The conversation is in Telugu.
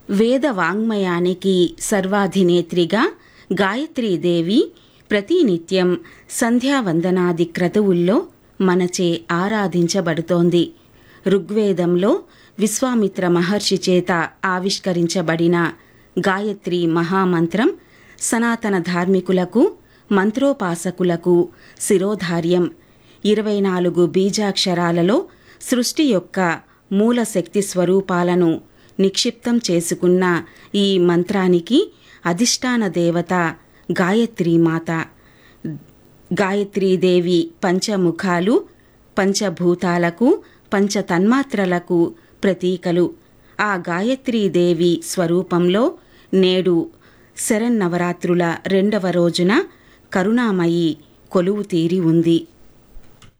వేద వాంగ్మయానికి సర్వాధినేత్రిగా గాయత్రీదేవి ప్రతినిత్యం సంధ్యావందనాది క్రతువుల్లో మనచే ఆరాధించబడుతోంది ఋగ్వేదంలో విశ్వామిత్ర మహర్షి చేత ఆవిష్కరించబడిన గాయత్రి మహామంత్రం సనాతన ధార్మికులకు మంత్రోపాసకులకు శిరోధార్యం ఇరవై నాలుగు బీజాక్షరాలలో సృష్టి యొక్క మూల శక్తి స్వరూపాలను నిక్షిప్తం చేసుకున్న ఈ మంత్రానికి అధిష్టాన దేవత గాయత్రీమాత గాయత్రీదేవి పంచముఖాలు పంచభూతాలకు పంచతన్మాత్రలకు ప్రతీకలు ఆ గాయత్రీదేవి స్వరూపంలో నేడు శరన్నవరాత్రుల రెండవ రోజున కరుణామయి కొలువు తీరి ఉంది